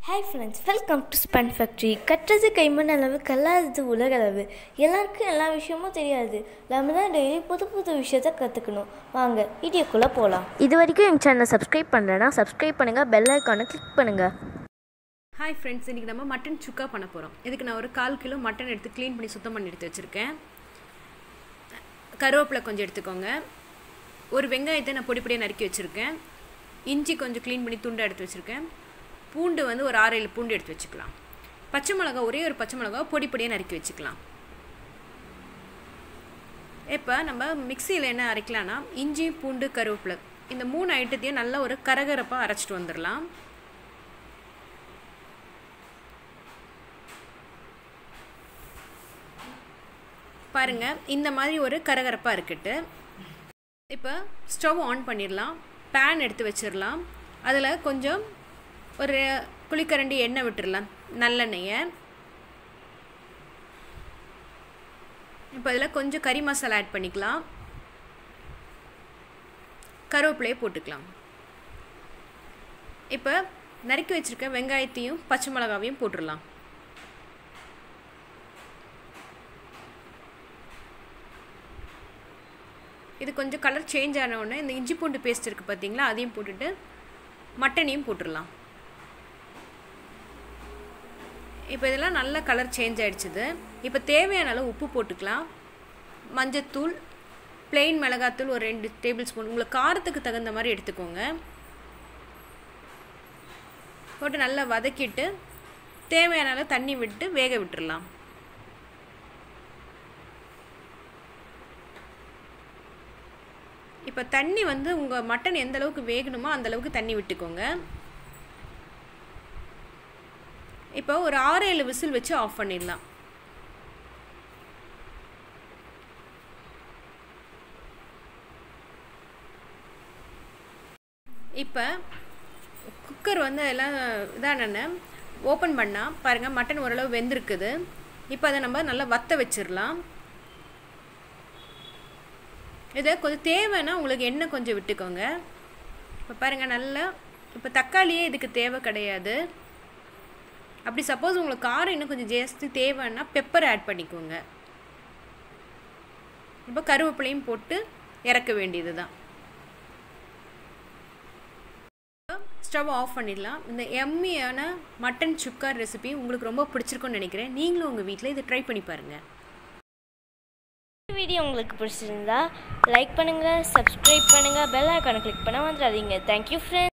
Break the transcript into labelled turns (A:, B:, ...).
A: hi friends welcome to spun factory கட்டுறது கைமண் அளவு கல்லாதது உலக அளவு எல்லாருக்கும் எல்லா விஷயமும் தெரியாது நம்ம தான் டெய்லி புது புது விஷயத்த கற்றுக்கணும் வாங்க வீடியோக்குள்ளே போகலாம் இது வரைக்கும் எங்கள் சேனலை சப்ஸ்கிரைப் பண்ணலைன்னா சப்ஸ்கிரைப் பண்ணுங்கள் பெல் ஐக்கானை கிளிக் பண்ணுங்கள்
B: ஹாய் ஃப்ரெண்ட்ஸ் இன்றைக்கி நம்ம மட்டன் சுக்கா பண்ண போகிறோம் இதுக்கு நான் ஒரு கால் கிலோ மட்டன் எடுத்து க்ளீன் பண்ணி சுத்தம் பண்ணி எடுத்து வச்சுருக்கேன் கருவேப்பிலை கொஞ்சம் எடுத்துக்கோங்க ஒரு வெங்காயத்தை நான் பொடி பொடியாக நறுக்கி வச்சுருக்கேன் இஞ்சி கொஞ்சம் க்ளீன் பண்ணி துண்டை எடுத்து வச்சுருக்கேன் பூண்டு வந்து ஒரு ஆறு ஏழு பூண்டு எடுத்து வச்சுக்கலாம் பச்சை மிளகா ஒரே ஒரு பச்சை மிளகா பொடி பொடியாக நறுக்கி வச்சுக்கலாம் இப்போ நம்ம மிக்சியில் என்ன அரைக்கலாம்னா இஞ்சி பூண்டு கருவேப்பிலை இந்த மூணு ஐட்டத்தையும் நல்லா ஒரு கரகரப்பாக அரைச்சிட்டு வந்துடலாம் பாருங்கள் இந்த மாதிரி ஒரு கரகரப்பாக இருக்கட்டு இப்போ ஸ்டவ் ஆன் பண்ணிடலாம் பேன் எடுத்து வச்சிடலாம் அதில் கொஞ்சம் ஒரு குழிக்கரண்டி எண்ணெய் விட்டுடலாம் நல்லெண்ணெயை இப்போ அதில் கொஞ்சம் கறி மசாலா ஆட் பண்ணிக்கலாம் கருவேப்பிலையை போட்டுக்கலாம் இப்போ நறுக்கி வச்சுருக்க வெங்காயத்தையும் பச்சை மிளகாவையும் போட்டுடலாம் இது கொஞ்சம் கலர் சேஞ்ச் ஆன உடனே இந்த இஞ்சி பூண்டு பேஸ்ட் இருக்குது பார்த்தீங்களா அதையும் போட்டுட்டு மட்டனையும் போட்டுடலாம் இப்போ இதெல்லாம் நல்ல கலர் சேஞ்ச் ஆகிடுச்சிது இப்போ தேவையான அளவு உப்பு போட்டுக்கலாம் மஞ்சத்தூள் பிளெயின் மிளகாத்தூள் ஒரு ரெண்டு டேபிள் ஸ்பூன் உங்களுக்கு காரத்துக்கு தகுந்த மாதிரி எடுத்துக்கோங்க போட்டு நல்லா வதக்கிட்டு தேவையான அளவு தண்ணி விட்டு வேக விட்டுடலாம் இப்போ தண்ணி வந்து உங்கள் மட்டன் எந்த அளவுக்கு வேகணுமோ அந்த அளவுக்கு தண்ணி விட்டுக்கோங்க இப்போ ஒரு ஆறு ஏழு விசில் வச்சு ஆஃப் பண்ணிடலாம் இப்போ குக்கர் வந்து எல்லாம் இதான ஓப்பன் பண்ணால் பாருங்கள் மட்டன் ஓரளவு வெந்திருக்குது இப்போ அதை நம்ம நல்லா வத்த வச்சிடலாம் இதை கொஞ்சம் தேவைன்னா உங்களுக்கு எண்ணெய் கொஞ்சம் விட்டுக்கோங்க இப்போ பாருங்கள் நல்லா இப்போ தக்காளியே இதுக்கு தேவை கிடையாது அப்படி சப்போஸ் உங்களுக்கு காரம் இன்னும் கொஞ்சம் ஜாஸ்தி தேவைன்னா பெப்பர் ஆட் பண்ணிக்கோங்க இப்போ கருவேப்பிலையும் போட்டு இறக்க வேண்டியது தான் ஸ்டவ் ஆஃப் பண்ணிடலாம் இந்த எம்மியான மட்டன் சுக்கா ரெசிபி உங்களுக்கு ரொம்ப பிடிச்சிருக்குன்னு நினைக்கிறேன் நீங்களும் உங்கள் வீட்டில் இதை ட்ரை பண்ணி பாருங்கள்
A: வீடியோ உங்களுக்கு பிடிச்சிருந்தா லைக் பண்ணுங்கள் சப்ஸ்கிரைப் பண்ணுங்கள் பெல் ஐக்கானை கிளிக் பண்ண வந்துடாதீங்க தேங்க்யூ ஃப்ரெண்ட்ஸ்